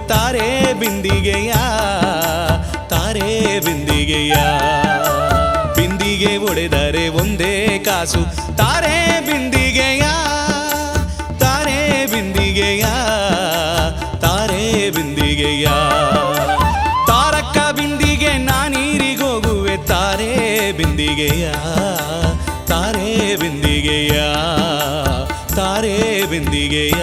ತಾರೆ ಬಿಂದಿಗೆಯ ತಾರೆ ಬಿಂದಿಗೆಯ ಬಿಂದಿಗೆ ಒಡೆದರೆ ಒಂದೇ ಕಾಸು ತಾರೆ ಬಿಂದಿಗೆಯ ತಾರೆ ಬಿಂದಿಗೆಯ ತಾರೆ ಬಿಂದಿಗೆಯ ತಾರಕ್ಕ ಬಿಂದಿಗೆ ನಾನೀರಿಗೋಗುವೆ ತಾರೆ ಬಿಂದಿಗೆಯ ತಾರೆ ಬಿಂದಿಗೆಯ ತಾರೆ ಬಿಂದಿಗೆಯ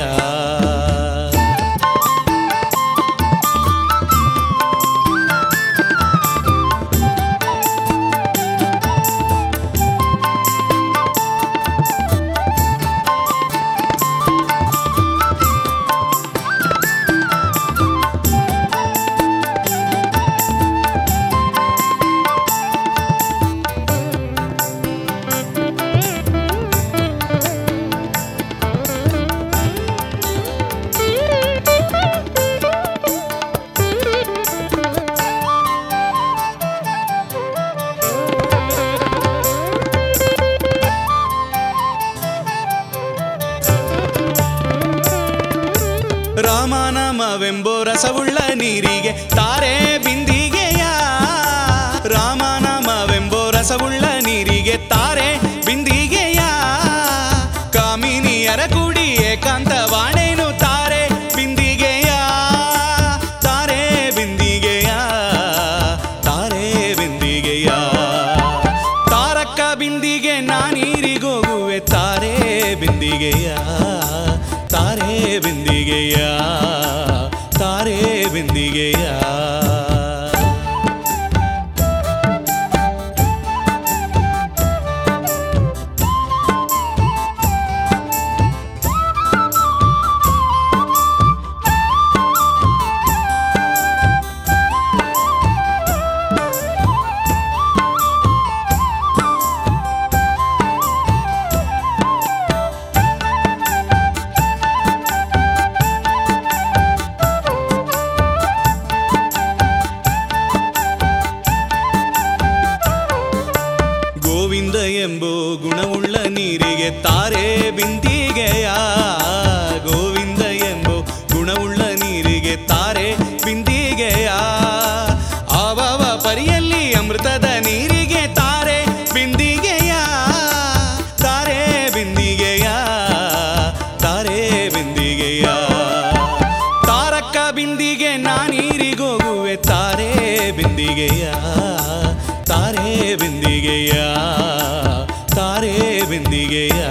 ರಾಮನಾಮವೆಂಬೋ ರಸವುಳ್ಳ ನೀರಿಗೆ ತಾರೆ ಬಿಂದಿಗೆಯ ರಾಮನಾಮವೆಂಬೋ ರಸವುಳ್ಳ ನೀರಿಗೆ ತಾರೆ ಬಿಂದಿಗೆಯ ಕಾಮಿನಿಯರ ಕೂಡಿ ಏಕಾಂತವಾಣೇನು ತಾರೆ ಬಿಂದಿಗೆಯ ತಾರೆ ಬಿಂದಿಗೆಯ ತಾರೆ ಬಿಂದಿಗೆಯ ತಾರಕ್ಕ ಬಿಂದಿಗೆ ನಾನೀರಿಗೋಗುವೆ ತಾರೆ ಬಿಂದಿಗೆಯ ತಾರೆ ಬಿಂದಿಗೆಯ ತಾರೆ ಬಿಂದಿಗೆಯ ಗೋವಿಂದ ಎಂಬೋ ಗುಣವುಳ್ಳ ನೀರಿಗೆ ತಾರೆ ಬಿಂದಿಗೆಯ ಗೋವಿಂದ ಎಂಬೋ ಗುಣವುಳ್ಳ ನೀರಿಗೆ ತಾರೆ ಬಿಂದಿಗೆಯ ಅವವ ಪರಿಯಲ್ಲಿ ಅಮೃತದ ನೀರಿಗೆ ತಾರೆ ಬಿಂದಿಗೆಯ ತಾರೆ ಬಿಂದಿಗೆಯ ತಾರೆ ಬಿಂದಿಗೆಯ ತಾರಕ್ಕ ಬಿಂದಿಗೆ ನಾನೀರಿಗೋಗುವೆ ತಾರೆ ಬಿಂದಿಗೆಯ ತಾರೆ ಬಿಂದಿಗೆಯ ತಾರೆ ಬಿಂದಿಗೆಯ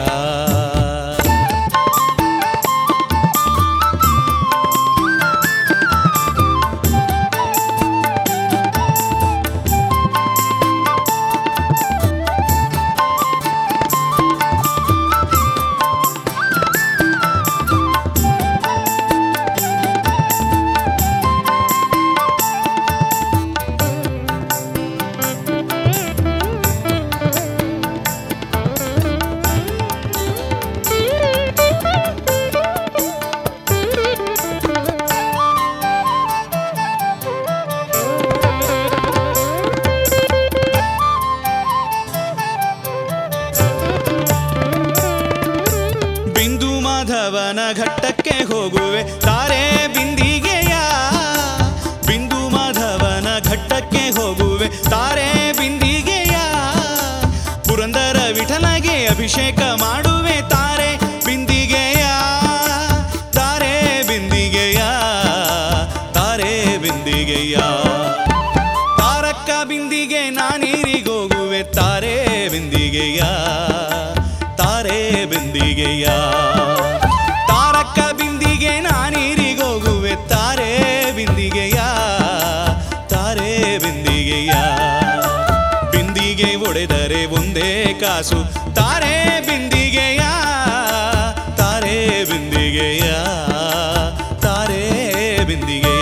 ಬಿಂದು ಮಾಧವನ ಘಟ್ಟಕ್ಕೆ ಹೋಗುವೆ ತಾರೆ ಬಿಂದಿಗೆಯ ಬಿಂದು ಮಾಧವನ ಘಟ್ಟಕ್ಕೆ ಹೋಗುವೆ ತಾರೆ ಬಿಂದಿಗೆಯ ಪುರಂದರ ವಿಠಲಗೆ ಅಭಿಷೇಕ ಮಾಡುವೆ ತಾರೆ ಬಿಂದಿಗೆಯ ತಾರೆ ಬಿಂದಿಗೆಯ ತಾರೆ ಬಿಂದಿಗೆಯ ತಾರಕ್ಕ ಬಿಂದಿಗೆ ನಾನೀರಿಗೋಗುವೆ ತಾರೆ ಬಿಂದಿಗೆಯ ತಾರೆ ಬಿಂದಿಗೆಯ ತಾರಕ್ಕ ಬಿಂದಿಗೆ ನಾನೀರಿಗೋಗುವೆ ತಾರೆ ಬಿಂದಿಗೆಯ ತಾರೆ ಬಿಂದಿಗೆಯ ಬಿಂದಿಗೆ ಒಡೆದರೆ ಒಂದೇ ಕಾಸು ತಾರೆ ಬಿಂದಿಗೆಯ ತಾರೆ ಬಿಂದಿಗೆಯ ತಾರೆ ಬಿಂದಿಗೆಯ